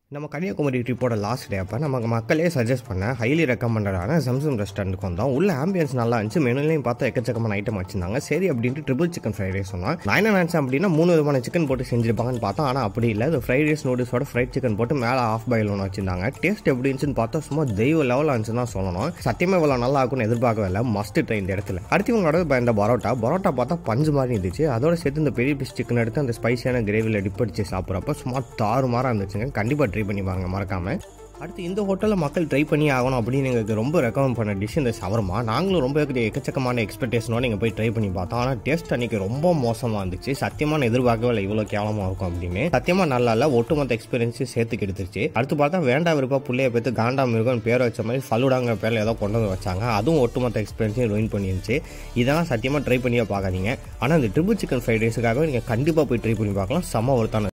நம்ம Kanyakumari ட்ரிப்போட last day அப்போ நமக்கு மக்களே சஜஸ்ட் பண்ண ஹைலி ரெக்கமெண்டடான சம்சம் ரெஸ்டாரண்ட்டுக்கு வந்தோம் உள்ள ஆம்பியன்ஸ் நல்லா இருந்துச்சு மெனுலையும் பார்த்தா எக்கச்சக்கமான ஐட்டம் வச்சிருந்தாங்க சரி அப்படின்ட்டு ட்ரிபிள் சிக்கன் ஃப்ரைட் ரைஸ் சொன்னோம் நான் என்ன நினச்சேன் அப்படின்னா மூணு விதமான சிக்கன் போட்டு செஞ்சிருப்பாங்கன்னு பார்த்தோம் ஆனால் அப்படி இல்லை அது ஃப்ரைட் ரைஸ் நூடுல்ஸோட ஃப்ரைட் சிக்கன் போட்டு மேலே ஆஃப் பாயில் ஒன்று வச்சிருந்தாங்க டேஸ்ட் எப்படி இருந்துச்சுன்னு பார்த்தா சும்மா தெய்வ லெவலில் இருந்துச்சுன்னு தான் சொல்லணும் சத்தியமாக இவ்வளோ நல்லா இருக்கும்னு எதிர்பார்க்கவே இல்லை மஸ்ட் ட்ரை இந்த இடத்துல அடுத்து இவங்களோட இப்ப இந்த பரோட்டா பரோட்டா பார்த்தா பஞ்சு மாதிரி இருந்துச்சு அதோட சேர்த்து இந்த பெரிய பீஸ் சிக்கன் எடுத்து அந்த ஸ்பைசியான கிரேவியில் டிப் அடிச்சு சாப்பிட்றப்ப சும்மா தாறுமாறாக இருந்துச்சுங்க கண்டிப்பாக ட்ரை பண்ணி பாருங்க மறக்காம அடுத்து இந்த ஹோட்டலில் மக்கள் ட்ரை பண்ணி ஆகணும் அப்படின்னு எங்களுக்கு ரொம்ப ரெக்கமெண்ட் பண்ண டிஷ் இந்த சவர்மா நாங்களும் ரொம்ப எக்கச்சக்கமான எக்ஸ்பெக்டேஷனோட நீங்கள் போய் ட்ரை பண்ணி பார்த்தோம் ஆனால் டேஸ்ட் அன்னைக்கு ரொம்ப மோசமாக இருந்துச்சு சத்தியமான எதிர்பார்க்கவே இல்லை இவ்வளோ கேவலமாக இருக்கும் அப்படின்னு சத்தியமாக நல்லா இல்லை ஒட்டுமொத்த எக்ஸ்பீரியன்ஸையும் சேர்த்து கெடுத்துருச்சு அடுத்து பார்த்தா வேண்டா விருப்பா புள்ளைய பார்த்து காண்டா மிருகம் பேர் வச்ச மாதிரி ஃபலுடாங்கிற பேரில் ஏதோ கொண்டு வந்து வச்சாங்க அதுவும் ஒட்டுமொத்த எக்ஸ்பீரியன்ஸையும் ரூயின் பண்ணிருந்துச்சு இதெல்லாம் சத்தியமாக ட்ரை பண்ணியே பார்க்காதீங்க ஆனால் இந்த ட்ரிபிள் சிக்கன் ஃப்ரைட் ரைஸுக்காக நீங்கள் கண்டிப்பாக போய் ட்ரை பண்ணி பார்க்கலாம் செம்ம ஒருத்தான